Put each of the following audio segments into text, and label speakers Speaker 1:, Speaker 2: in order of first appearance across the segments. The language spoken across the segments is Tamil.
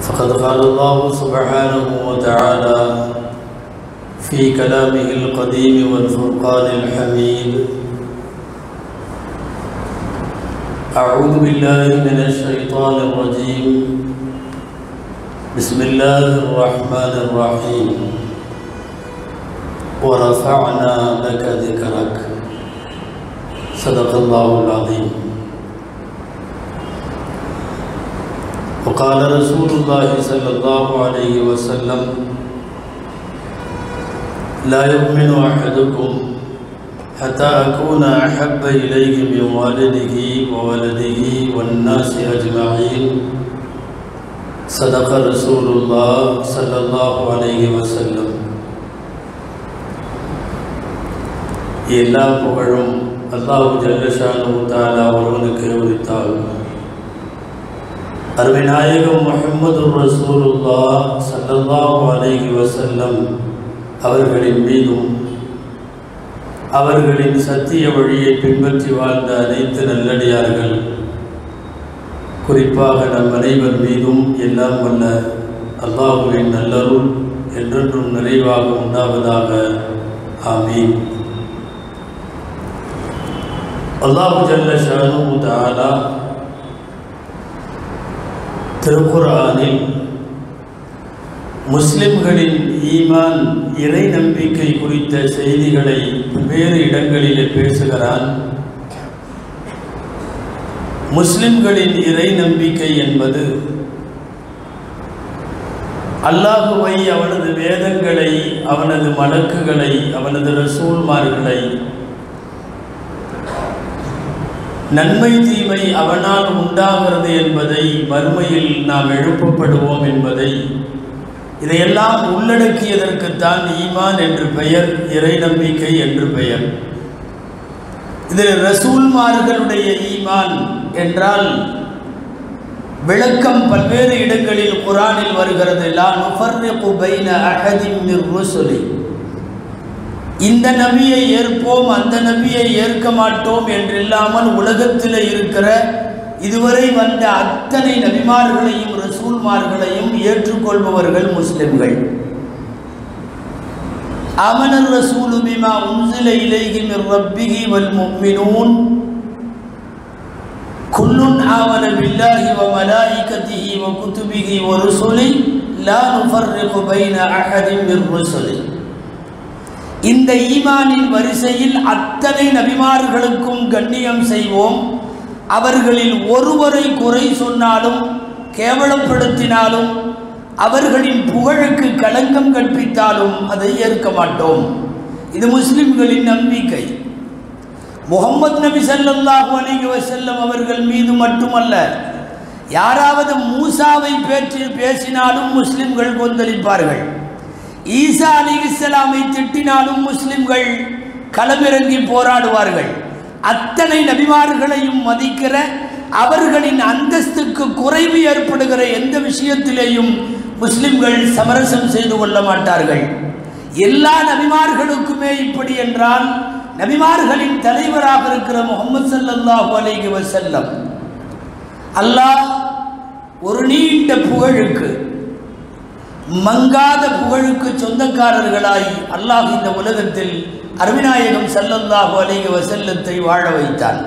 Speaker 1: فقد قال الله سبحانه وتعالى في كلامه القديم والفرقان الحميد أعوذ بالله من الشيطان الرجيم بسم الله الرحمن الرحيم ورفعنا لك ذكرك صدق الله العظيم وقال رسول الله صلى الله عليه وسلم لا يؤمن أحدكم حتى أكون أحب إليه من والده وولده والناس أجمعين صدق رسول الله صلى الله عليه وسلم எல்லா புகழும் அல்லாஹு ஜல்லஷானு தாலா ஒருவனுக்கு உரித்தாள் அருமைநாயகம் முஹம்மது ரசூலுல்லா சல்லல்லாஹு அலைஹி வசல்லம் அவர்களின் மீதும் அவர்களின் சத்திய வழியை பின்பற்றி வாழ்ந்த அனைத்து நல்லடியார்கள் குறிப்பாக நம் அனைவர் மீதும் எல்லாம் வல்ல அல்லாஹுவின் நல்லருள் என்றென்றும் நிறைவாக உண்டாவதாக ஆமீன் அல்லாஹு ஜல்ல ஷானு தாலா திருக்குரானில் முஸ்லிம்களின் ஈமான் இறை நம்பிக்கை குறித்த செய்திகளை வேறு இடங்களிலே பேசுகிறான் முஸ்லிம்களின் இறை நம்பிக்கை என்பது அல்லாஹுவை அவனது வேதங்களை அவனது மலக்குகளை அவனது ரசூல்மார்களை நன்மை தீமை அவனால் உண்டாகிறது என்பதை மறுமையில் நாம் எழுப்பப்படுவோம் என்பதை இதையெல்லாம் உள்ளடக்கியதற்குத்தான் ஈமான் என்று பெயர் இறை நம்பிக்கை என்று பெயர் இதில் ரசூல்மார்களுடைய ஈமான் என்றால் விளக்கம் பல்வேறு இடங்களில் குரானில் வருகிறது லா நுஃபர்ரிகு பைன அஹதின் மிர் ருசுலி இந்த நபியை ஏற்போம் அந்த நபியை ஏற்க மாட்டோம் என்றில்லாமல் உலகத்தில் இருக்கிற இதுவரை வந்த அத்தனை நபிமார்களையும் ரசூல்மார்களையும் ஏற்றுக்கொள்பவர்கள் முஸ்லிம்கள் அமனர் ரசூலு பிமா உன்சில இலைஹி மிர் ரப்பிஹி வல் முஃமினூன் குல்லுன் ஆமன பில்லாஹி வ மலாயிகத்திஹி வ குதுபிஹி வ ருசுலி லா நுஃபர்ரிகு பைன அஹதின் மிர் ருசுலி இந்த ஈமானின் வரிசையில் அத்தனை நபிமார்களுக்கும் கண்ணியம் செய்வோம் அவர்களில் ஒருவரை குறை சொன்னாலும் கேவலப்படுத்தினாலும் அவர்களின் புகழுக்கு களங்கம் கற்பித்தாலும் அதை ஏற்க மாட்டோம் இது முஸ்லிம்களின் நம்பிக்கை முகமது நபி சல்லாஹூ அலிக வசல்லம் அவர்கள் மீது மட்டுமல்ல யாராவது மூசாவை பேச்சு பேசினாலும் முஸ்லிம்கள் கொந்தளிப்பார்கள் ஈசா அலி இஸ்லாமை திட்டினாலும் முஸ்லிம்கள் களமிறங்கி போராடுவார்கள் அத்தனை நபிமார்களையும் மதிக்கிற அவர்களின் அந்தஸ்துக்கு குறைவு ஏற்படுகிற எந்த விஷயத்திலேயும் முஸ்லிம்கள் சமரசம் செய்து கொள்ள மாட்டார்கள் எல்லா நபிமார்களுக்குமே இப்படி என்றால் நபிமார்களின் தலைவராக இருக்கிற முகமது சல்லாஹூ அலைஹி வசல்லம் அல்லாஹ் ஒரு நீண்ட புகழுக்கு மங்காத புகழுக்கு சொந்தக்காரர்களாய் அல்லாஹ் இந்த உலகத்தில் அருவிநாயகம் செல்லல்லாஹு அலைஹி வசல்லத்தை வாழ வைத்தான்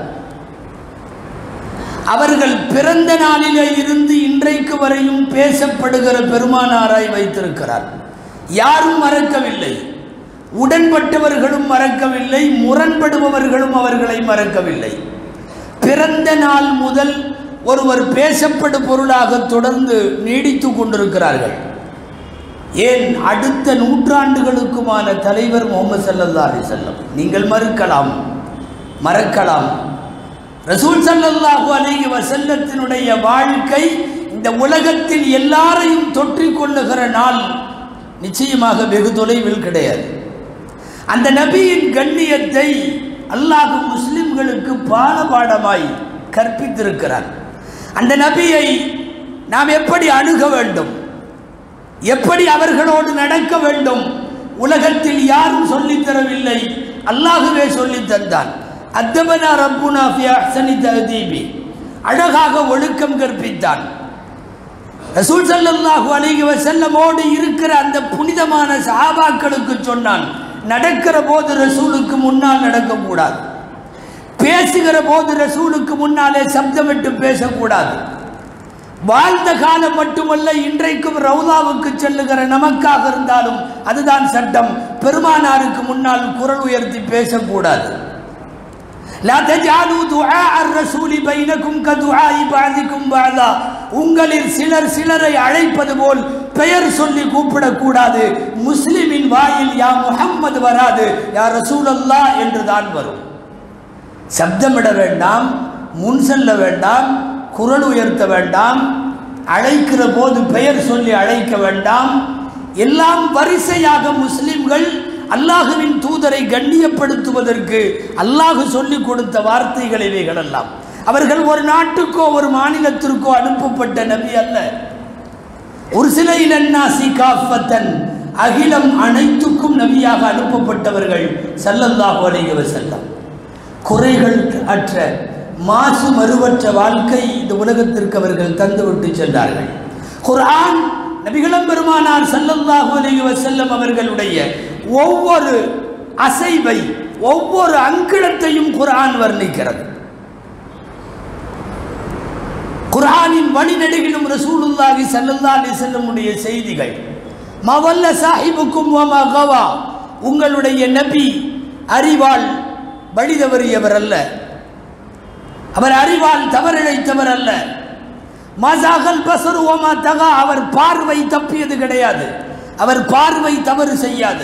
Speaker 1: அவர்கள் பிறந்த நாளிலே இருந்து இன்றைக்கு வரையும் பேசப்படுகிற பெருமானாராய் வைத்திருக்கிறார் யாரும் மறக்கவில்லை உடன்பட்டவர்களும் மறக்கவில்லை முரண்படுபவர்களும் அவர்களை மறக்கவில்லை பிறந்த நாள் முதல் ஒருவர் பேசப்படு பொருளாக தொடர்ந்து நீடித்து கொண்டிருக்கிறார்கள் ஏன் அடுத்த நூற்றாண்டுகளுக்குமான தலைவர் முகமது சல்லல்லா அலி செல்லம் நீங்கள் மறுக்கலாம் மறக்கலாம் ரசூல் சல்லல்லாஹு அலைஹி வசல்லத்தினுடைய வாழ்க்கை இந்த உலகத்தில் எல்லாரையும் தொற்றிக் கொள்ளுகிற நாள் நிச்சயமாக வெகு தொலைவில் கிடையாது அந்த நபியின் கண்ணியத்தை அல்லாஹ் முஸ்லிம்களுக்கு பாடபாடமாய் கற்பித்திருக்கிறார் அந்த நபியை நாம் எப்படி அணுக வேண்டும் எப்படி அவர்களோடு நடக்க வேண்டும் உலகத்தில் யாரும் சொல்லித் தரவில்லை அல்லாஹுவே சொல்லித் தந்தான் அத்தபனா ரப்புனா ஃபி அஹ்சனி தஹதீபி அழகாக ஒழுக்கம் கற்பித்தான் ரசூல் ஸல்லல்லாஹு அலைஹி வஸல்லமோடு இருக்கிற அந்த புனிதமான சஹாபாக்களுக்கு சொன்னான் நடக்கிற போது ரசூலுக்கு முன்னால் நடக்கக்கூடாது பேசுகிற போது ரசூலுக்கு முன்னாலே சப்தமிட்டு பேசக்கூடாது வாழ்ந்த காலம் மட்டுமல்ல இன்றைக்கும் ரவுதாவுக்கு செல்லுகிற நமக்காக இருந்தாலும் அதுதான் சட்டம் பெருமானாருக்கு முன்னால் குரல் உயர்த்தி பேசக்கூடாது லா தஜாலு துஆ الرسول بينكم كدعاء بعضكم بعضا உங்களில் சிலர் சிலரை அழைப்பது போல் பெயர் சொல்லி கூப்பிடக்கூடாது முஸ்லிமின் வாயில் யா முஹம்மது வராது யா ரசூலல்லாஹ் என்று தான் வரும் சப்தமிட வேண்டாம் முன் செல்ல வேண்டாம் குரல் உயர்த்த வேண்டாம் அழைக்கிற போது பெயர் சொல்லி அழைக்க வேண்டாம் எல்லாம் வரிசையாக முஸ்லிம்கள் அல்லாஹுவின் தூதரை கண்ணியப்படுத்துவதற்கு அல்லாஹு சொல்லிக் கொடுத்த வார்த்தைகள் இவைகளெல்லாம் அவர்கள் ஒரு நாட்டுக்கோ ஒரு மாநிலத்திற்கோ அனுப்பப்பட்ட நபி அல்ல ஒரு சில இலன்னாசி காஃபத்தன் அகிலம் அனைத்துக்கும் நபியாக அனுப்பப்பட்டவர்கள் ஸல்லல்லாஹு அலைஹி வஸல்லம் குறைகள் அற்ற மாசு மறுவற்ற வாழ்க்கை இந்த உலகத்திற்கு அவர்கள் தந்துவிட்டு சென்றார்கள் குர்ஆன் நபிகளம் பெருமானார் ஸல்லல்லாஹு அலைஹி வஸல்லம் அவர்களுடைய ஒவ்வொரு அசைவை ஒவ்வொரு அங்கிடத்தையும் குர்ஆன் வர்ணிக்கிறது குர்ஆனின் வழிநெடுகிலும் ரசூலுல்லாஹி ஸல்லல்லாஹு அலைஹி வஸல்லமுடைய செய்திகள் மவல்ல சாஹிபுக்கும் வ மகவா உங்களுடைய நபி அறிவால் வழி தவறியவர் அல்ல அவர் அறிவால் தவறிழைத்தவர் அல்ல மசாகல் பசரு ஓமா தகா அவர் பார்வை தப்பியது கிடையாது அவர் பார்வை தவறு செய்யாது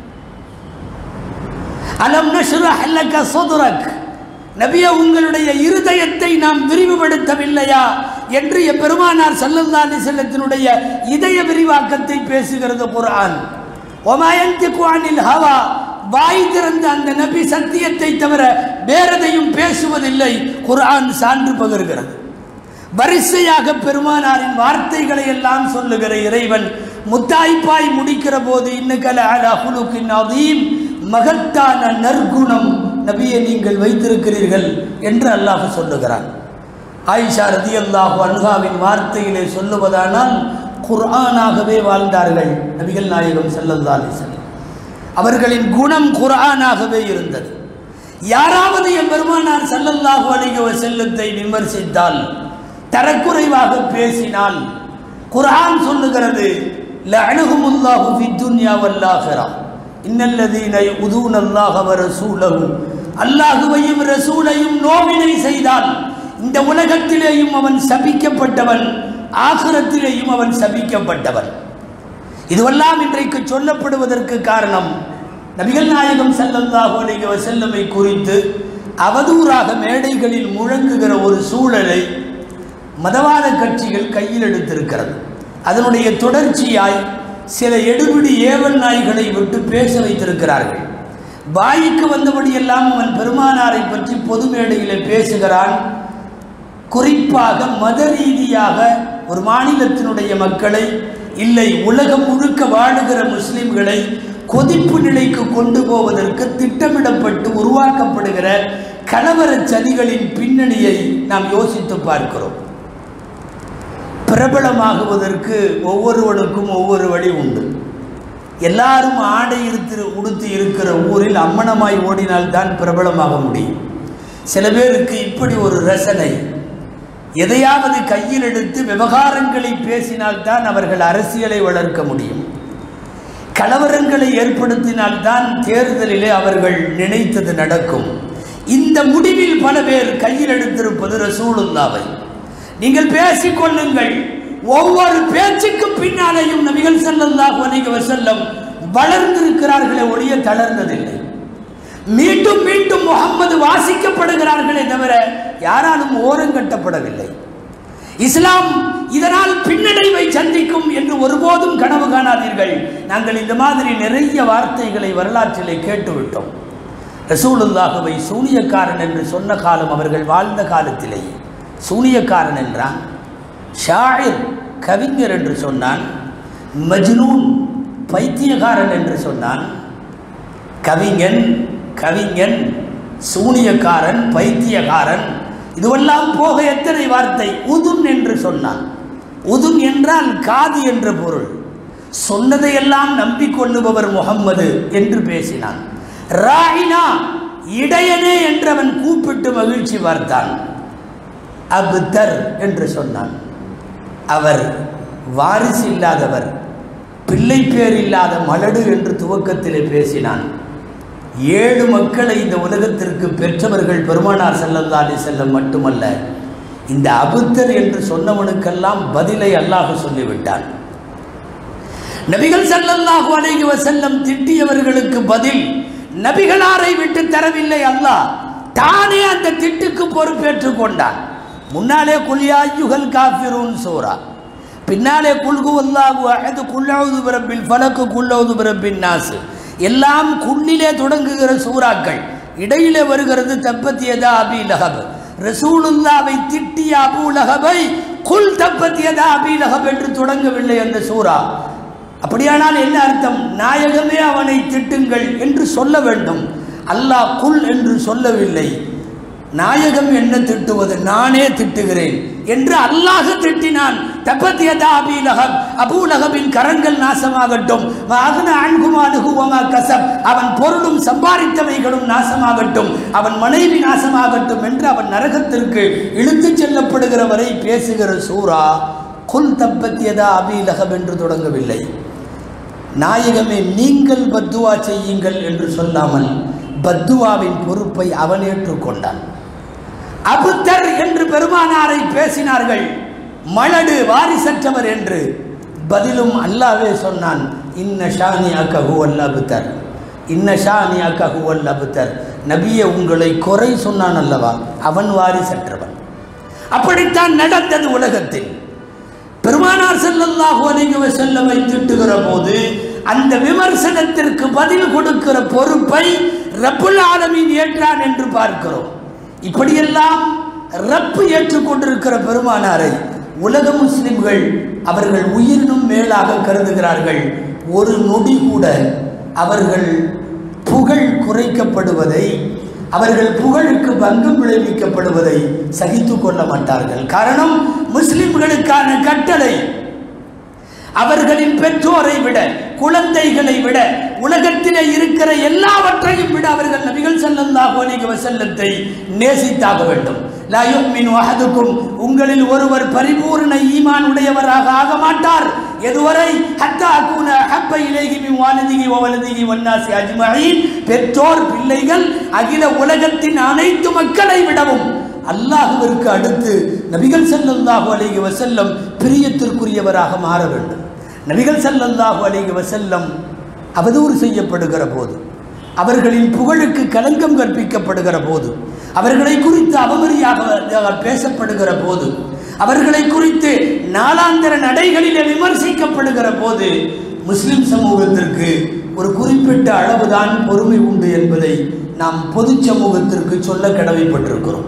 Speaker 1: அலம் நஷ்ரஹ் லக சதுரக் நபிய உங்களுடைய இருதயத்தை நாம் விரிவுபடுத்தவில்லையா என்று எம்பெருமானார் ஸல்லல்லாஹு அலைஹி வஸல்லத்தினுடைய இதய விரிவாக்கத்தை பேசுகிறது குர்ஆன் ஒமாயந்திகு அனில் ஹவா வாய் திறந்த அந்த நபி சத்தியத்தை தவிர வேறெதையும் பேசுவதில்லை குர்ஆன் சான்று பகர்கிறது வரிசையாக பெருமானாரின் வார்த்தைகளை எல்லாம் சொல்லுகிற இறைவன் முத்தாய்ப்பாய் முடிக்கிற போது இன்னக்கல அலா ஹுலுக்கின் அதீம் மகத்தான நற்குணம் நபியை நீங்கள் வைத்திருக்கிறீர்கள் என்று அல்லாஹ் சொல்லுகிறான் ஆயிஷா ரதியல்லாஹு அன்ஹாவின் வார்த்தையிலே சொல்லுவதானால் குர்ஆனாகவே வாழ்ந்தார்கள் நபிகள் நாயகம் ஸல்லல்லாஹு அலைஹி வஸல்லம் அவர்களின் குணம் குர்ஆனாகவே இருந்தது யாராவது என் பெருமானார் ஸல்லல்லாஹு அலைஹி வஸல்லத்தை விமர்சித்தால் தரக்குறைவாக பேசினால் குர்ஆன் சொல்லுகிறது லஅனஹுமுல்லாஹு ஃபித் துன்யா வல் ஆখিরা இன்னல்லதீன யுதூன அல்லாஹ வ ரசூலஹு அல்லாஹுவையும் ரசூலையும் நோவினை செய்தால் இந்த உலகத்திலேயும் அவன் சபிக்கப்பட்டவன் ஆகிரத்திலேயும் அவன் சபிக்கப்பட்டவன் இதுவெல்லாம் இன்றைக்கு சொல்லப்படுவதற்கு காரணம் நபிகள் நாயகம் ஸல்லல்லாஹு அலைஹி வஸல்லமை குறித்து அவதூறாக மேடைகளில் முழங்குகிற ஒரு சூழலை மதவாத கட்சிகள் கையில் எடுத்திருக்கிறது அதனுடைய தொடர்ச்சியாய் சில எடுபிடி ஏவல் நாய்களை விட்டு பேச வைத்திருக்கிறார்கள் வாய்க்கு வந்தபடியெல்லாம் அவன் பெருமானாரை பற்றி பொது மேடையிலே பேசுகிறான் குறிப்பாக மத ரீதியாக ஒரு மாநிலத்தினுடைய மக்களை இல்லை உலகம் முழுக்க வாழுகிற முஸ்லிம்களை கொதிப்பு நிலைக்கு கொண்டு போவதற்கு திட்டமிடப்பட்டு உருவாக்கப்படுகிற கலவர சதிகளின் பின்னணியை நாம் யோசித்து பார்க்கிறோம் பிரபலமாகுவதற்கு ஒவ்வொருவனுக்கும் ஒவ்வொரு வழி உண்டு எல்லாரும் ஆடை இருத்து உடுத்தி இருக்கிற ஊரில் அம்மனமாய் ஓடினால்தான் பிரபலமாக முடியும் சில பேருக்கு இப்படி ஒரு ரசனை எதையாவது கையில் எடுத்து விவகாரங்களை பேசினால்தான் அவர்கள் அரசியலை வளர்க்க முடியும் கலவரங்களை ஏற்படுத்தினால்தான் தேர்தலிலே அவர்கள் நினைத்தது நடக்கும் இந்த முடிவில் பல பேர் கையில் எடுத்திருப்பது ரசூலுல்லாவை நீங்கள் பேசிக்கொள்ளுங்கள் ஒவ்வொரு பேச்சுக்கும் பின்னாலேயும் நபிகள் ஸல்லல்லாஹு அலைஹி வஸல்லம் வளர்ந்திருக்கிறார்களே ஒழிய தளர்ந்ததில்லை மீண்டும் மீண்டும் முகம்மது வாசிக்கப்படுகிறார்களே தவிர யாராலும் ஓரங்கட்டப்படவில்லை இஸ்லாம் இதனால் பின்னடைவை சந்திக்கும் என்று ஒருபோதும் கனவு காணாதீர்கள் நாங்கள் இந்த மாதிரி நிறைய வார்த்தைகளை வரலாற்றிலே கேட்டுவிட்டோம் ரசூலுல்லாஹுவை சூனியக்காரன் என்று சொன்ன காலம் அவர்கள் வாழ்ந்த காலத்திலேயே சூனியக்காரன் என்றான் ஷாயிர் கவிஞர் என்று சொன்னான் மஜ்னூன் பைத்தியக்காரன் என்று சொன்னான் கவிஞன் கவிஞன் சூனியக்காரன் பைத்தியக்காரன் இதுவெல்லாம் போக எத்தனை வார்த்தை உதுன் என்று சொன்னான் உதுன் என்றால் காது என்ற பொருள் சொன்னதையெல்லாம் நம்பிக்கொள்ளுபவர் முகம்மது என்று பேசினான் ராயினா இடையனே என்றவன் கூப்பிட்டு மகிழ்ச்சி பார்த்தான் அபுத்தர் என்று சொன்னான் அவர் வாரிசு இல்லாதவர் பிள்ளை பேர் இல்லாத மலடு என்று துவக்கத்திலே பேசினான் ஏழு மக்களை இந்த உலகத்திற்கு பெற்றவர்கள் பெருமானார் ஸல்லல்லாஹு அலைஹி செல்லம் மட்டுமல்ல இந்த அபுத்தர் என்று சொன்னவனுக்கெல்லாம் பதிலை அல்லாஹ் சொல்லிவிட்டான் நபிகள் ஸல்லல்லாஹு அலைஹி வஸல்லம் திட்டியவர்களுக்கு பதில் நபிகளாரை விட்டு தரவில்லை அல்லாஹ் தானே அந்த திட்டுக்கு பொறுப்பேற்றுக் கொண்டான் முன்னாலே குல்யாயுகல் காஃபிரூன் சூரா பின்னாலே குல்கு அல்லாஹு அஹது குல்லவுது பிரபில் ஃபலக்கு குல்லவுது பிரபின் நாசு எல்லாம் குல்லிலே தொடங்குகிற சூறாக்கள் இடையிலே வருகிறது தப்பத்தியதா அபி லஹப் ரசூலுல்லாவை திட்டிய அபு லஹபை குல் தப்பத்தியதா அபி லஹப் என்று தொடங்கவில்லை அந்த சூரா அப்படியானால் என்ன அர்த்தம் நாயகமே அவனை திட்டுங்கள் என்று சொல்ல வேண்டும் அல்லாஹ் குல் என்று சொல்லவில்லை நாயகம் என்ன திட்டுவது நானே திட்டுகிறேன் என்று அல்லாஹ் திட்டினான் தப்பத்தியதா அபி லஹப் அபூ லஹபின் கரங்கள் நாசமாகட்டும் வாகன அன்குமானுகுவமா கசப் அவன் பொருளும் சம்பாதித்தவைகளும் நாசமாகட்டும் அவன் மனைவி நாசமாகட்டும் என்று அவன் நரகத்திற்கு இழுத்துச் செல்லப்படுகிற வரை பேசுகிற சூரா குல் தப்பத்தியதா அபி லஹப் என்று தொடங்கவில்லை நாயகமே நீங்கள் பத்துவா செய்யுங்கள் என்று சொல்லாமல் பத்துவாவின் பொறுப்பை அவன் ஏற்றுக்கொண்டான் அபுத்தர் என்று பெருமானாரை பேசினார்கள் மலடு வாரிசற்றவர் என்று பதிலும் அல்லாவே சொன்னான் இன்ன ஷானி அக்கஹு அல் அபுத்தர் இன்ன ஷானி அக்கஹு அல் அபுத்தர் நபியை உங்களை குறை சொன்னான் அல்லவா அவன் வாரிசற்றவன் அப்படித்தான் நடந்தது உலகத்தில் பெருமானார் ஸல்லல்லாஹு அலைஹி வஸல்லமை திட்டுகிற போது அந்த விமர்சனத்திற்கு பதில் கொடுக்கிற பொறுப்பை ரப்புல் ஆலமீன் ஏற்றான் என்று பார்க்கிறோம் இப்படியெல்லாம் ரப்பு ஏற்றுக்கொண்டிருக்கிற பெருமானாரை உலக முஸ்லிம்கள் அவர்கள் உயிரினும் மேலாக கருதுகிறார்கள் ஒரு நொடி கூட அவர்கள் புகழ் குறைக்கப்படுவதை அவர்கள் புகழுக்கு பங்கம் விளைவிக்கப்படுவதை சகித்துக் கொள்ள மாட்டார்கள் காரணம் முஸ்லிம்களுக்கான கட்டளை அவர்களின் பெற்றோரை விட குழந்தைகளை விட உலகத்திலே இருக்கிற எல்லாவற்றையும் விட அவர்கள் நபிகள் ஸல்லல்லாஹு அலைஹி வஸல்லத்தை நேசித்தாக வேண்டும் லா யுமினு அஹதுக்கும் உங்களில் ஒருவர் பரிபூர்ண ஈமான் உடையவராக ஆக மாட்டார் எதுவரை ஹத்தா அகூன ஹப்ப இலைஹி மின் வாலிதிஹி வ வலதிஹி வன்னாசி அஜ்மஈன் பெற்றோர் பிள்ளைகள் அகில உலகத்தின் அனைத்து மக்களை விடவும் அல்லாஹுவிற்கு அடுத்து நபிகள் ஸல்லல்லாஹு அலைஹி வஸல்லம் பிரியத்திற்குரியவராக மாற வேண்டும் நபிகள் ஸல்லல்லாஹு அலைஹி வஸல்லம் அவதூறு செய்யப்படுகிற போது அவர்களின் புகழுக்கு களங்கம் கற்பிக்கப்படுகிற போது அவர்களை குறித்து அவமரியாக பேசப்படுகிற போது அவர்களை குறித்து நாளாந்தர நடைகளிலே விமர்சிக்கப்படுகிற போது முஸ்லிம் சமூகத்திற்கு ஒரு குறிப்பிட்ட அளவுதான் பொறுமை உண்டு என்பதை நாம் பொது சமூகத்திற்கு சொல்ல கடமைப்பட்டிருக்கிறோம்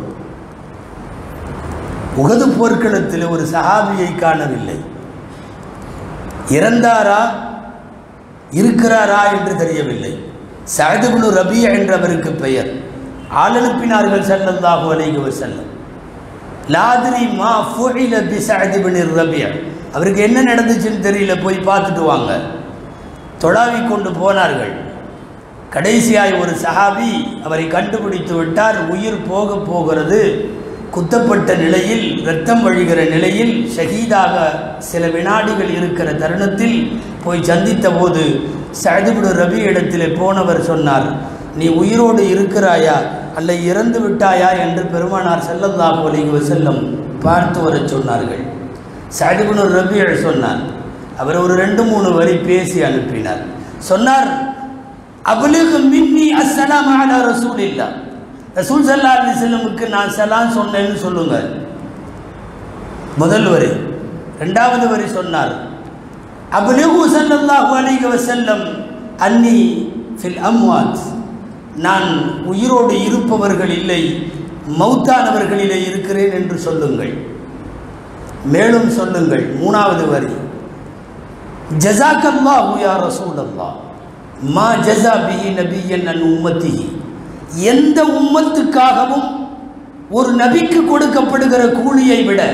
Speaker 1: உகது போர்க்களத்தில் ஒரு சஹாபியை காணவில்லை இறந்தாரா இருக்கிறாரா என்று தெரியவில்லை சஅதுபுனு ரபியா என்றவருக்கு பெயர் ஆள் அனுப்பினார்கள் ஸல்லல்லாஹு அலைஹி வஸல்லம் லாதிரி மா ஃபுஇல பி சஅதுபுனு ரபியா அவருக்கு என்ன நடந்துச்சுன்னு தெரியல போய் பார்த்துட்டு வாங்க தொழாவி கொண்டு போனார்கள் கடைசியாய் ஒரு சஹாபி அவரை கண்டுபிடித்து விட்டார் உயிர் போக போகிறது குத்தப்பட்ட நிலையில் இரத்தம் வழிகிற நிலையில் ஷஹீதாக சில வினாடிகள் இருக்கிற தருணத்தில் போய் சந்தித்த போது சதுபுடு ரபி இடத்திலே போனவர் சொன்னார் நீ உயிரோடு இருக்கிறாயா அல்ல இறந்து விட்டாயா என்று பெருமானார் ஸல்லல்லாஹு அலைஹி வஸல்லம் பார்த்து வரச் சொன்னார்கள் சதுபுனு ரபி சொன்னார் அவர் ஒரு ரெண்டு மூணு வரி பேசி அனுப்பினார் சொன்னார் அபுலுகு மின்னி அஸ்ஸலாம் அலா ரசூலில்லா ரசூல் சல்லா அலி செல்லமுக்கு நான் சலாம் சொன்னேன்னு சொல்லுங்க முதல் வரி ரெண்டாவது வரி சொன்னார் அபுலுகு ஸல்லல்லாஹு அலைஹி வஸல்லம் அன்னி ஃபில் அம்வாத் நான் உயிரோடு இருப்பவர்கள் இல்லை மௌத்தானவர்களிலே இருக்கிறேன் என்று சொல்லுங்கள் மேலும் சொல்லுங்கள் மூணாவது வரி ஜசாக்கல்லாஹு யா ரசூலல்லாஹ் மா ஜஸா பிஹி நபியன் அன் உம்மத்திஹி எந்த உம்மத்துக்காகவும் ஒரு நபிக்கு கொடுக்கப்படுகிற கூலியை விட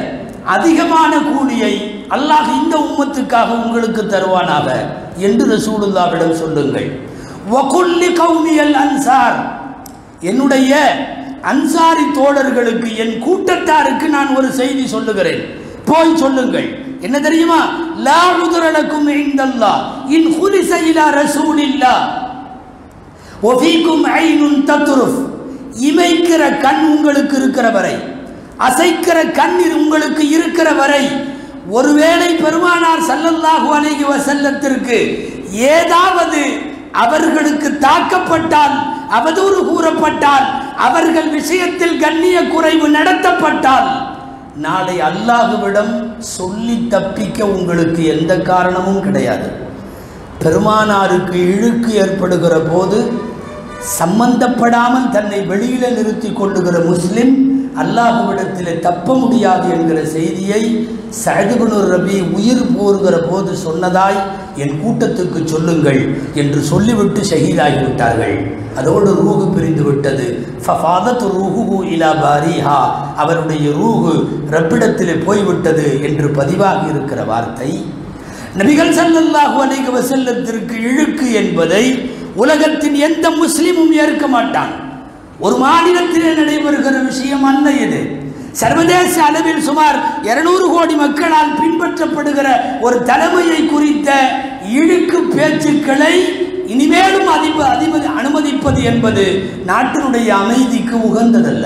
Speaker 1: அதிகமான கூலியை அல்லாஹ் இந்த உம்மத்துக்காக உங்களுக்கு தருவானாக என்று ரசூலுல்லாவிடம் சொல்லுங்கள் வகுல்லி கௌமியல் அன்சார் என்னுடைய அன்சாரி தோழர்களுக்கு என் கூட்டத்தாருக்கு நான் ஒரு செய்தி சொல்லுகிறேன் போய் சொல்லுங்கள் என்ன தெரியுமா லா உதுரலக்கும் இந்தல்லா இன் ஹுலிச இலா ரசூலில்லா ஒஃபீக்கும் ஐனுன் தத்ருஃப் இமைக்கிற கண் உங்களுக்கு இருக்கிற வரை அசைக்கிற கண் இது உங்களுக்கு இருக்கிற வரை ஒருவேளை பெருமானார் ஸல்லல்லாஹு அலைஹி வஸல்லத்திற்கு ஏதாவது அவர்களுக்கு தாக்கப்பட்டால் அவதூறு கூறப்பட்டால் அவர்கள் விஷயத்தில் கண்ணிய குறைவு நடத்தப்பட்டால் நாளை அல்லாஹுவிடம் சொல்லி தப்பிக்க உங்களுக்கு எந்த காரணமும் கிடையாது பெருமானாருக்கு இழுக்கு ஏற்படுகிற போது சம்பந்தப்படாமல் தன்னை வெளியில நிறுத்தி கொள்ளுகிற முஸ்லிம் அல்லாஹுவிடத்தில் தப்ப முடியாது என்கிற செய்தியை சஹதுபனுர் ரபி உயிர் போருகிற போது சொன்னதாய் என் கூட்டத்துக்கு சொல்லுங்கள் என்று சொல்லிவிட்டு ஷஹீதாகிவிட்டார்கள் அதோடு ரூஹு பிரிந்து விட்டது ஃபஃபாதத் ரூஹு இலா பாரிஹா அவருடைய ரூஹு ரப்பிடத்திலே போய்விட்டது என்று பதிவாகி இருக்கிற வார்த்தை நபிகள் ஸல்லல்லாஹு அலைஹி வஸல்லத்திற்கு இழுக்கு என்பதை உலகத்தின் எந்த முஸ்லிமும் ஏற்க மாட்டான் ஒரு மாநிலத்திலே நடைபெறுகிற விஷயம் அல்ல இது சர்வதேச அளவில் சுமார் 200 கோடி மக்களால் பின்பற்றப்படுகிற ஒரு தலைமையை குறித்த இழுக்கு பேச்சுக்களை இனிமேலும் அதிப அதிபதி அனுமதிப்பது என்பது நாட்டினுடைய அமைதிக்கு உகந்ததல்ல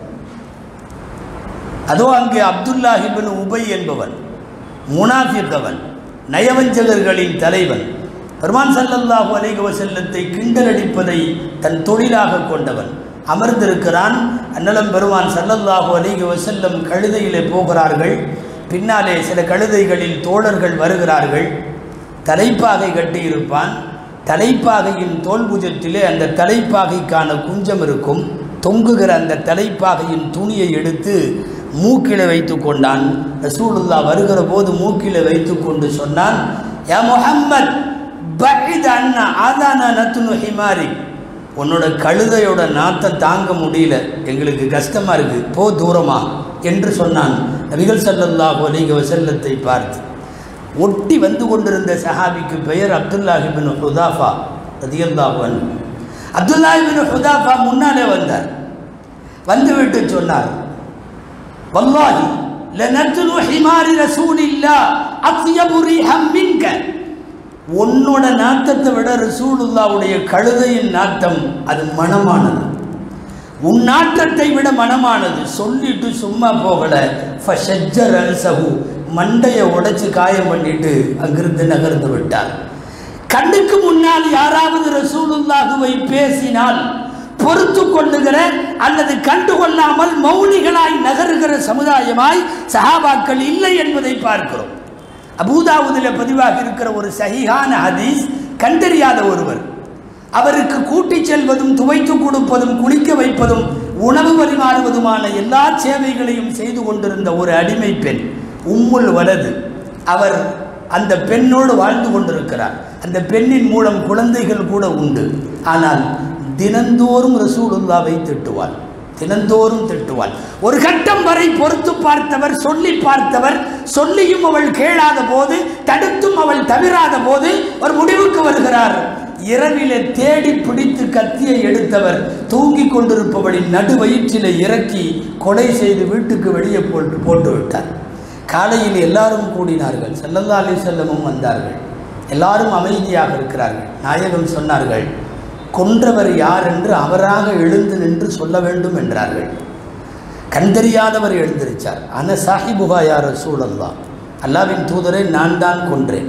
Speaker 1: அதோ அங்கே அப்துல்லாஹிபின் உபை என்பவன் முனாஃபிக் அவன் நயவஞ்சகர்களின் தலைவன் பெருமான் ஸல்லல்லாஹு அலைஹி வஸல்லத்தை கிண்டலடிப்பதை தன் தொழிலாக கொண்டவன் அமர்ந்திருக்கிறான் அன்னலம் பெருமான் ஸல்லல்லாஹு அலைஹி வஸல்லம் கழுதையிலே போகிறார்கள் பின்னாலே சில கழுதைகளில் தோழர்கள் வருகிறார்கள் தலைப்பாகை கட்டியிருப்பான் தலைப்பாகையின் தோல் புஜத்திலே அந்த தலைப்பாகைக்கான குஞ்சம் இருக்கும் தொங்குகிற அந்த தலைப்பாகையின் துணியை எடுத்து மூக்கில வைத்து கொண்டான் ரசூலுல்லா வருகிற போது மூக்கில வைத்து கொண்டு சொன்னான் யா முஹம்மத் பஹித் அண்ணா ஆதானா நத்துனு ஹிமாரி உன்னோட கழுதையோட நாத்தம் தாங்க முடியல எங்களுக்கு கஷ்டமா இருக்கு போ தூரமா என்று சொன்னான் நபிகள் ஸல்லல்லாஹு அலைஹி வஸல்லத்தை பார்த்து ஒட்டி வந்து கொண்டிருந்த சஹாபிக்கு பெயர் அப்துல்லாஹிபின் ஹுதாஃபா ரதியல்லாஹு அன்ஹு அப்துல்லாஹிபின் ஹுதாஃபா முன்னாலே வந்தார் வந்துவிட்டு சொன்னார் வல்லாஹி லனத்லு ஹிமாரி ரசூலில்லா அத்யபு ரீஹம் மின்க உன்னோட நாத்தத்தை விட ரசூலுல்லாவுடைய கழுதையின் நாத்தம் அது மனமானது உன் நாட்டத்தை விட மனமானது சொல்லிட்டு சும்மா போகல ஃபஷஜ்ஜர் அல்சஹு மண்டையை உடைச்சு காயம் பண்ணிட்டு அங்கிருந்து நகர்ந்து விட்டார் கண்ணுக்கு முன்னால் யாராவது ரசூலுல்லாஹுவை பேசினால் பொறுத்து கொள்ளுகிற அல்லது கண்டுகொள்ளாமல் மௌனிகளாய் நகருகிற சமுதாயமாய் சஹாபாக்கள் இல்லை என்பதை பார்க்கிறோம் அபூதாவுதில் பதிவாக இருக்கிற ஒரு சஹிஹான ஹதீஸ் கண்டறியாத ஒருவர் அவருக்கு கூட்டிச் செல்வதும் துவைத்து கொடுப்பதும் குளிக்க வைப்பதும் உணவு பரிமாறுவதுமான எல்லா சேவைகளையும் செய்து கொண்டிருந்த ஒரு அடிமை பெண் உம்முல் வலது அவர் அந்த பெண்ணோடு வாழ்ந்து கொண்டிருக்கிறார் அந்த பெண்ணின் மூலம் குழந்தைகள் கூட உண்டு ஆனால் தினந்தோறும் ரசூலுல்லாவை திட்டுவாள் தினந்தோறும் திட்டுவாள் ஒரு கட்டம் வரை பொறுத்து பார்த்தவர் சொல்லி பார்த்தவர் சொல்லியும் அவள் கேளாத போது தடுத்தும் அவள் தவிராத போது ஒரு முடிவுக்கு வருகிறார் இரவிலே தேடி பிடித்து கத்தியை எடுத்தவர் தூங்கிக் கொண்டிருப்பவளின் நடு வயிற்றிலே இறக்கி கொலை செய்து வீட்டுக்கு வெளியே போட்டு போட்டு விட்டார் காலையில் எல்லாரும் கூடினார்கள் ஸல்லல்லாஹு அலைஹி செல்லமும் வந்தார்கள் எல்லாரும் அமைதியாக இருக்கிறார்கள் நாயகம் சொன்னார்கள் கொன்றவர் யார் என்று அவராக எழுந்து நின்று சொல்ல வேண்டும் என்றார்கள் கண்டறியாதவர் எழுந்திருச்சார் அன சாஹிபுகா யார் சூழல்லா அல்லாவின் தூதரை நான் தான் கொன்றேன்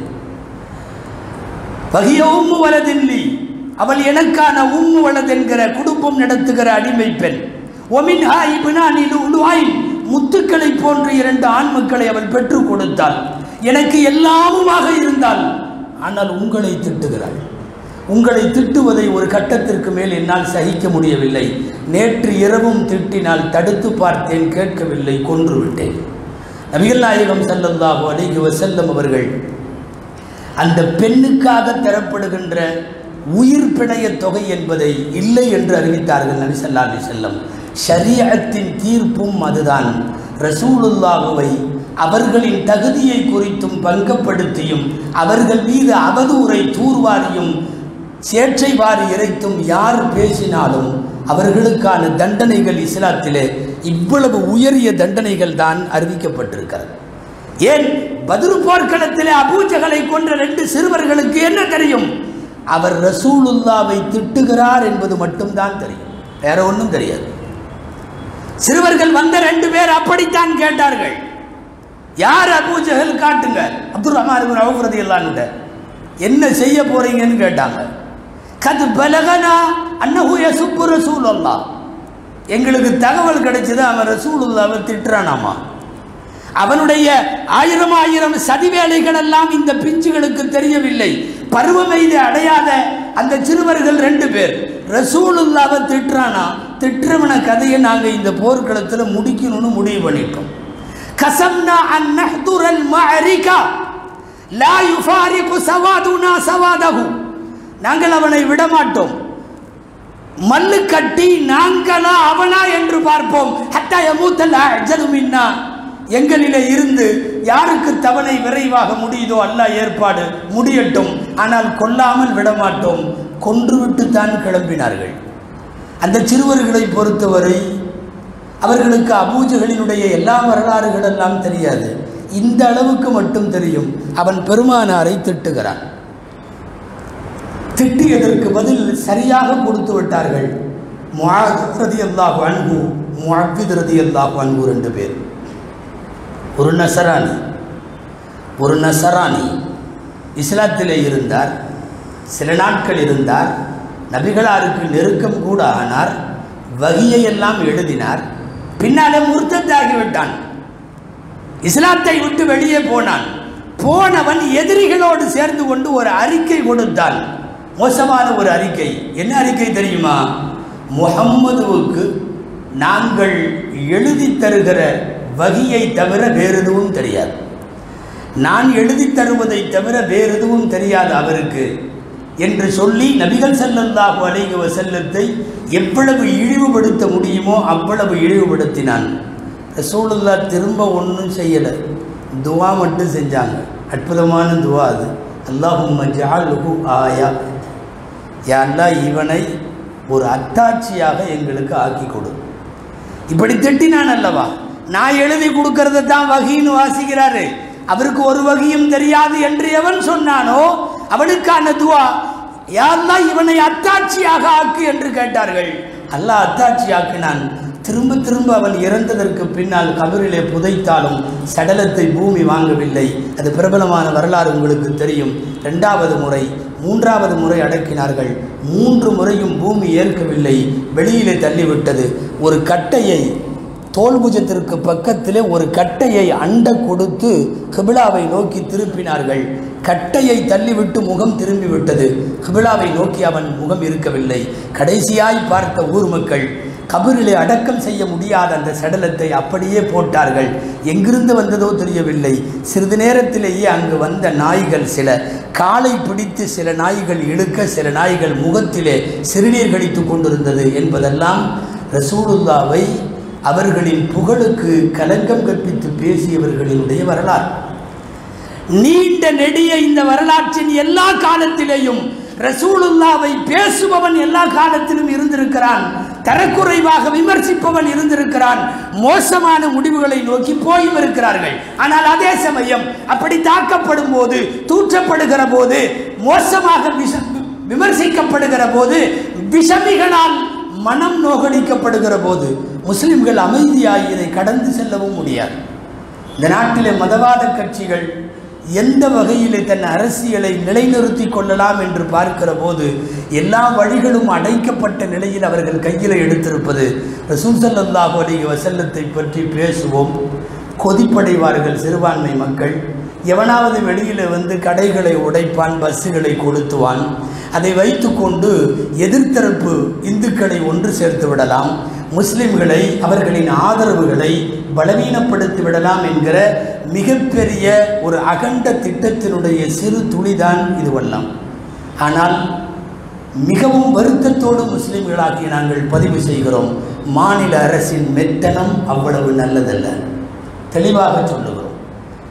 Speaker 1: வகிய உம்மு வலதில்லி அவள் எனக்கான உம்மு வலதென்கிற குடும்பம் நடத்துகிற அடிமை பெண் ஒமின் ஹாய் பினானில் உலுவாய் முத்துக்களை போன்ற இரண்டு ஆண் மக்களை அவள் பெற்றுக் கொடுத்தாள் எனக்கு எல்லாமுமாக இருந்தால் ஆனால் உங்களை திட்டுகிறாள் உங்களை திட்டுவதை ஒரு கட்டத்திற்கு மேல் என்னால் சகிக்க முடியவில்லை நேற்று இரவும் திட்டினால் தடுத்து பார்த்தேன் கேட்கவில்லை கொன்று விட்டேன் நபிகள் நாயகம் ஸல்லல்லாஹு அலைஹி வஸல்லம் அவர்கள் அந்த பெண்ணுக்காக தரப்படுகின்ற உயிர் பிணைய தொகை என்பதை இல்லை என்று அறிவித்தார்கள் நபி ஸல்லல்லாஹு அலைஹி வஸல்லம் ஷரியத்தின் தீர்ப்பும் அதுதான் ரசூலுல்லாஹுவை அவர்களின் தகுதியை குறித்தும் பங்கப்படுத்தியும் அவர்கள் மீது அவதூறை தூர்வாரியும் சேற்றை வாரி இறைத்தும் யார் பேசினாலும் அவர்களுக்கான தண்டனைகள் இஸ்லாத்திலே இவ்வளவு உயரிய தண்டனைகள் தான் அறிவிக்கப்பட்டிருக்கிறது ஏன் பதில் போர்க்களத்திலே அபூஜகளை கொன்ற ரெண்டு சிறுவர்களுக்கு என்ன தெரியும் அவர் ரசூலுல்லாவை திட்டுகிறார் என்பது மட்டும்தான் தெரியும் வேற ஒன்றும் தெரியாது சிறுவர்கள் வந்த ரெண்டு பேர் அப்படித்தான் கேட்டார்கள் யார் அபூஜகல் காட்டுங்க அப்துல் ரஹ்மான் அவுரதி இல்லான்ட்ட என்ன செய்ய போறீங்கன்னு கேட்டாங்க கது பலகனா அன்னஹு யசுப்பு ரசூலுல்லா எங்களுக்கு தகவல் கிடைச்சது அவன் ரசூலுல்லாவை திட்டுறானாமா அவனுடைய ஆயிரம் ஆயிரம் சதி வேலைகள் எல்லாம் இந்த பிஞ்சுகளுக்கு தெரியவில்லை பருவமைது அடையாத அந்த சிறுவர்கள் ரெண்டு பேர் ரசூலுல்லாவை திட்டுறானா திட்டுறவன கதையை நாங்கள் இந்த போர்க்களத்தில் முடிக்கணும்னு முடிவு பண்ணிட்டோம் கசம்னா அன் நஹ்துரல் மஅரிகா லா யுஃபாரிகு சவாதுனா சவாதஹு நாங்கள் அவனை விடமாட்டோம் மல்லு கட்டி நாங்களா அவனா என்று பார்ப்போம் ஹத்தா யமூத்தல் அஜது மின்னா எங்களிலே இருந்து யாருக்கு தவணை விரைவாக முடியுதோ அல்லாஹ் ஏற்பாடு முடியட்டும் ஆனால் கொல்லாமல் விடமாட்டோம் கொன்றுவிட்டு தான் கிளம்பினார்கள் அந்த சிறுவர்களை பொறுத்தவரை அவர்களுக்கு அபூஜகளினுடைய எல்லா வரலாறுகள் எல்லாம் தெரியாது இந்த அளவுக்கு மட்டும் தெரியும் அவன் பெருமானாரை திட்டுகிறான் திட்டியதற்கு பதில் சரியாக கொடுத்து விட்டார்கள் ரதி அல்லாஹு அன்பு முஅவ்வித் ரதி அல்லாஹு அன்பு ரெண்டு பேர் ஒரு நசராணி ஒரு நசராணி இஸ்லாத்திலே இருந்தார் சில நாட்கள் இருந்தார் நபிகளாருக்கு நெருக்கம் கூட ஆனார் வகியை எல்லாம் எழுதினார் பின்னாலே முர்த்தத்தாகிவிட்டான் இஸ்லாத்தை விட்டு வெளியே போனான் போனவன் எதிரிகளோடு சேர்ந்து கொண்டு ஒரு அறிக்கை கொடுத்தான் மோசமான ஒரு அறிக்கை என்ன அறிக்கை தெரியுமா முகம்மதுவுக்கு நாங்கள் எழுதி தருகிற வகியை தவிர வேறு எதுவும் தெரியாது நான் எழுதி தருவதை தவிர வேறு எதுவும் தெரியாது அவருக்கு என்று சொல்லி நபிகள் ஸல்லல்லாஹு அலைஹி வஸல்லத்தை எவ்வளவு இழிவுபடுத்த முடியுமோ அவ்வளவு இழிவுபடுத்தினான் ரசூலுல்லா திரும்ப ஒன்றும் செய்யலை துவா மட்டும் செஞ்சாங்க அற்புதமான துவா அது அல்லாஹும்ம ஜஅல்ஹு ஆயா யா அல்லாஹ் இவனை ஒரு அத்தாட்சியாக எங்களுக்கு ஆக்கி கொடு இப்படி திட்டினான் அல்லவா நான் எழுதி கொடுக்கறத தான் வகின்னு வாசிக்கிறாரு அவருக்கு ஒரு வகையும் தெரியாது என்று எவன் சொன்னானோ அவனுக்கான துவா யாரெல்லாம் இவனை அத்தாட்சியாக ஆக்கு என்று கேட்டார்கள் அல்லாஹ் அத்தாட்சி ஆக்கினான் திரும்ப திரும்ப அவன் இறந்ததற்கு பின்னால் கபரிலே புதைத்தாலும் சடலத்தை பூமி வாங்கவில்லை அது பிரபலமான வரலாறு உங்களுக்கு தெரியும் ரெண்டாவது முறை மூன்றாவது முறை அடக்கினார்கள் மூன்று முறையும் பூமி ஏற்கவில்லை வெளியிலே தள்ளிவிட்டது ஒரு கட்டையை தோல்புஜத்திற்கு பக்கத்திலே ஒரு கட்டையை அண்ட கொடுத்து கிபிலாவை நோக்கி திருப்பினார்கள் கட்டையை தள்ளிவிட்டு முகம் திரும்பி விட்டது கிபிலாவை நோக்கி அவன் முகம் இருக்கவில்லை கடைசியாய் பார்த்த ஊர் மக்கள் கபரிலே அடக்கம் செய்ய முடியாத அந்த சடலத்தை அப்படியே போட்டார்கள் எங்கிருந்து வந்ததோ தெரியவில்லை சிறிது நேரத்திலேயே அங்கு வந்த நாய்கள் சில காலை பிடித்து சில நாய்கள் இழுக்க சில நாய்கள் முகத்திலே சிறுநீர் கடித்து கொண்டிருந்தது என்பதெல்லாம் ரசூலுல்லாவை அவர்களின் புகழுக்கு கலங்கம் கற்பித்து பேசியவர்களினுடைய வரலாறு நீண்ட நெடிய இந்த வரலாற்றின் எல்லா காலத்திலேயும் ரசூலுல்லாவை பேசுபவன் எல்லா காலத்திலும் இருந்திருக்கிறான் தரக்குறைவாக விமர்சிப்பவன் இருந்திருக்கிறான் மோசமான முடிவுகளை நோக்கி போயும் இருக்கிறார்கள் ஆனால் அதே சமயம் அப்படி தாக்கப்படும் போது தூற்றப்படுகிற போது மோசமாக விஷ- விமர்சிக்கப்படுகிற போது விஷமிகளால் மனம் நோகடிக்கப்படுகிற போது முஸ்லிம்கள் அமைதியாகி இதை கடந்து செல்லவும் முடியாது இந்த நாட்டிலே மதவாத கட்சிகள் எந்த வகையிலே தன் அரசியலை நிலைநிறுத்தி கொள்ளலாம் என்று பார்க்கிற போது எல்லா வழிகளும் அடைக்கப்பட்ட நிலையில் அவர்கள் கையில் எடுத்திருப்பது ரசூல் ஸல்லல்லாஹு அலைஹி வஸல்லத்தை பற்றி பேசுவோம் கொதிப்படைவார்கள் சிறுபான்மை மக்கள் எவனாவது வெளியில் வந்து கடைகளை உடைப்பான் பஸ்ஸுகளை கொளுத்துவான் அதை வைத்துக்கொண்டு எதிர்த்தரப்பு இந்துக்களை ஒன்று சேர்த்து விடலாம் முஸ்லிம்களை அவர்களின் ஆதரவுகளை பலவீனப்படுத்தி விடலாம் என்கிற மிகப்பெரிய ஒரு அகண்ட திட்டத்தினுடைய சிறு துளிதான் இதுவெல்லாம் ஆனால் மிகவும் வருத்தத்தோடு முஸ்லிம்களாகி நாங்கள் பதிவு செய்கிறோம் மாநில அரசின் மெத்தனம் அவ்வளவு நல்லதல்ல தெளிவாக சொல்லுகிறோம்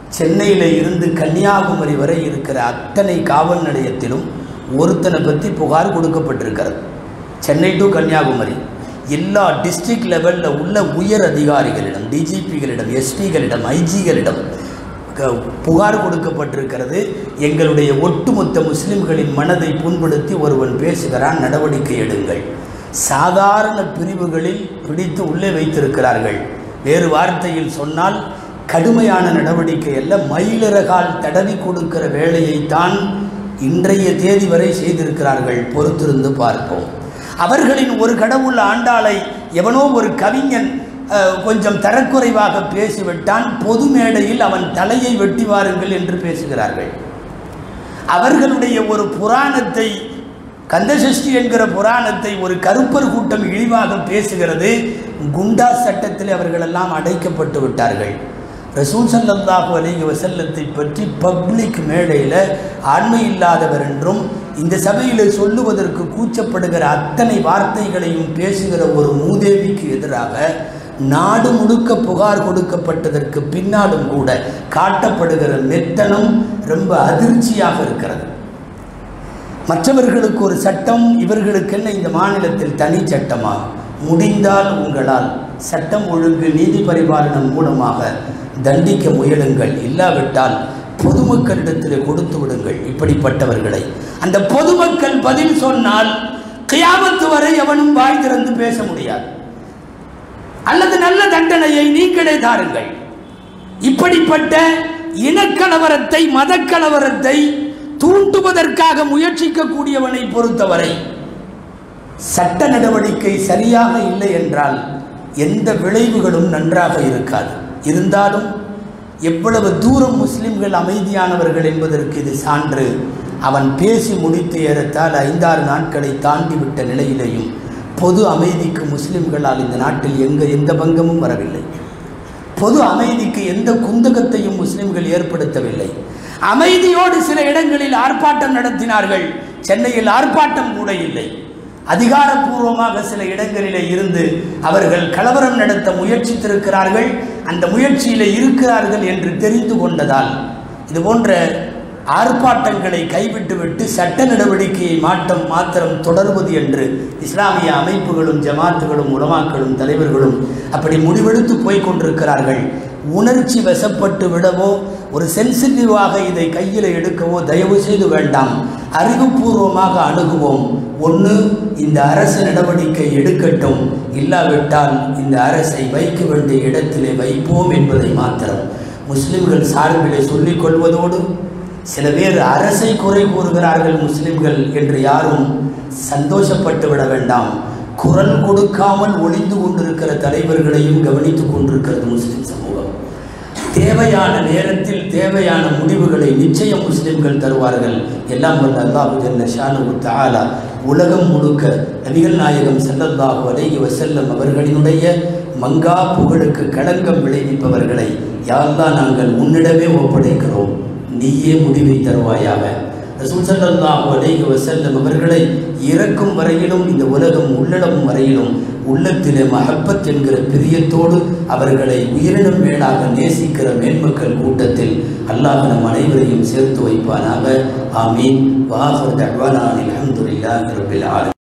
Speaker 1: சென்னையில் இருந்து கன்னியாகுமரி வரை இருக்கிற அத்தனை காவல் நிலையத்திலும் ஒருத்தனை பற்றி புகார் கொடுக்கப்பட்டிருக்கிறது சென்னை டு கன்னியாகுமரி எல்லா டிஸ்ட்ரிக்ட் லெவலில் உள்ள உயர் அதிகாரிகளிடம் டிஜிபிகளிடம் எஸ்பிகளிடம் ஐஜிகளிடம் க- புகார் கொடுக்கப்பட்டிருக்கிறது எங்களுடைய ஒட்டுமொத்த முஸ்லிம்களின் மனதை புண்படுத்தி ஒருவன் பேசுகிறான் நடவடிக்கை எடுங்கள் சாதாரண பிரிவுகளில் பிடித்து உள்ளே வைத்திருக்கிறார்கள் வேறு வார்த்தையில் சொன்னால் கடுமையான நடவடிக்கை அல்ல மயிலிறகால் தடவி கொடுக்கிற வேலையைத்தான் இன்றைய தேதி வரை செய்திருக்கிறார்கள் பொறுத்திருந்து பார்ப்போம் அவர்களின் ஒரு கடவுள் ஆண்டாளை எவனோ ஒரு கவிஞன் அஹ், கொஞ்சம் தரக்குறைவாக பேசிவிட்டான் பொது மேடையில் அவன் தலையை வெட்டி வாருங்கள் என்று பேசுகிறார்கள் அவர்களுடைய ஒரு புராணத்தை கந்தசஷ்டி என்கிற புராணத்தை ஒரு கருப்பர் கூட்டம் இழிவாக பேசுகிறது குண்டா சட்டத்தில் அவர்களெல்லாம் அடைக்கப்பட்டு விட்டார்கள் ரசூல் ஸல்லல்லாஹு அலைஹி வஸல்லத்தை பற்றி பப்ளிக் மேடையில் ஆண்மை இல்லாதவர் என்றும் இந்த சபையில் சொல்லுவதற்கு கூச்சப்படுகிற அத்தனை வார்த்தைகளையும் பேசுகிற ஒரு மூதேவிக்கு எதிராக நாடு முழுக்க புகார் கொடுக்கப்பட்டதற்கு பின்னாலும் கூட காட்டப்படுகிற மெத்தனம் ரொம்ப அதிர்ச்சியாக இருக்கிறது மற்றவர்களுக்கு ஒரு சட்டம் இவர்களுக்கென்ன இந்த மாநிலத்தில் தனி சட்டமா முடிந்தால் உங்களால் சட்டம் ஒழுங்கு நீதி பரிபாலனம் மூலமாக தண்டிக்க முயலுங்கள் இல்லாவிட்டால் பொதுமக்களிடத்தில் கொடுத்து விடுங்கள் இப்படிப்பட்டவர்களை அந்த பொதுமக்கள் பதில் சொன்னால் கியாமத்து வரை எவனும் வாய் திறந்து பேச முடியாது அல்லது நல்ல தண்டனையை நீங்களே தாருங்கள் இப்படிப்பட்ட இனக்கலவரத்தை மதக்கலவரத்தை தூண்டுவதற்காக முயற்சிக்கக்கூடியவனை பொறுத்தவரை சட்ட நடவடிக்கை சரியாக இல்லை என்றால் எந்த விளைவுகளும் நன்றாக இருக்காது இருந்தாலும் எவ்வளவு தூரம் முஸ்லிம்கள் அமைதியானவர்கள் என்பதற்கு இது சான்று அவன் பேசி முடித்து ஏறத்தால் ஐந்தாறு நாட்களை தாண்டிவிட்ட நிலையிலேயும் பொது அமைதிக்கு முஸ்லிம்களால் இந்த நாட்டில் எங்க எந்த பங்கமும் வரவில்லை பொது அமைதிக்கு எந்த குந்தகத்தையும் முஸ்லிம்கள் ஏற்படுத்தவில்லை அமைதியோடு சில இடங்களில் ஆர்ப்பாட்டம் நடத்தினார்கள் சென்னையில் ஆர்ப்பாட்டம் கூட இல்லை அதிகாரப்பூர்வமாக சில இடங்களிலே இருந்து அவர்கள் கலவரம் நடத்த முயற்சித்திருக்கிறார்கள் அந்த முயற்சியில் இருக்கிறார்கள் என்று தெரிந்து கொண்டதால் இது போன்ற ஆர்ப்பாட்டங்களை கைவிட்டுவிட்டு சட்ட நடவடிக்கையை மாற்றம் மாத்திரம் தொடர்வது என்று இஸ்லாமிய அமைப்புகளும் ஜமாத்துகளும் உலமாக்களும் தலைவர்களும் அப்படி முடிவெடுத்து போய்க் கொண்டிருக்கிறார்கள் உணர்ச்சி வசப்பட்டு விடவோ ஒரு சென்சிட்டிவாக இதை கையில் எடுக்கவோ தயவு செய்து வேண்டாம் அறிவுபூர்வமாக அணுகுவோம் ஒன்று இந்த அரசு நடவடிக்கை எடுக்கட்டும் இல்லாவிட்டால் இந்த அரசை வைக்க வேண்டிய இடத்திலே வைப்போம் என்பதை மாத்திரம் முஸ்லிம்கள் சார்பிலே சொல்லிக் கொள்வதோடு சில பேர் அரசை குறை கூறுகிறார்கள் முஸ்லிம்கள் என்று யாரும் சந்தோஷப்பட்டு விட வேண்டாம் குரல் கொடுக்காமல் ஒளிந்து கொண்டிருக்கிற தலைவர்களையும் கவனித்துக் கொண்டிருக்கிறது முஸ்லிம் சமூகம் தேவையான நேரத்தில் தேவையான முடிவுகளை நிச்சயம் முஸ்லிம்கள் தருவார்கள் எல்லாம் வல்ல அல்லாஹு ஜல்ல ஷானு தஆலா உலகம் முழுக்க நபிகள் நாயகம் ஸல்லல்லாஹு அலைஹி வஸல்லம் அவர்களினுடைய மங்கா புகழுக்கு களங்கம் விளைவிப்பவர்களை யாரெல்லாம் நாங்கள் உன்னிடமே ஒப்படைக்கிறோம் நீயே முடிவை தருவாயாக ரசூல் ஸல்லல்லாஹு அலைஹி வஸல்லம் அவர்களை இறக்கும் வரையிலும் இந்த உலகம் உள்ளடம் வரையிலும் உள்ளத்திலே மஹப்பத் என்கிற பிரியத்தோடு அவர்களை உயிரினம் மேலாக நேசிக்கிற மேன்மக்கள் கூட்டத்தில் அல்லாஹ் நம் அனைவரையும் சேர்த்து வைப்பானாக ஆமீன் வாஹர் தஹ்வானான் அல்ஹம்துலில்லாஹி ரப்பில் ஆலமீன்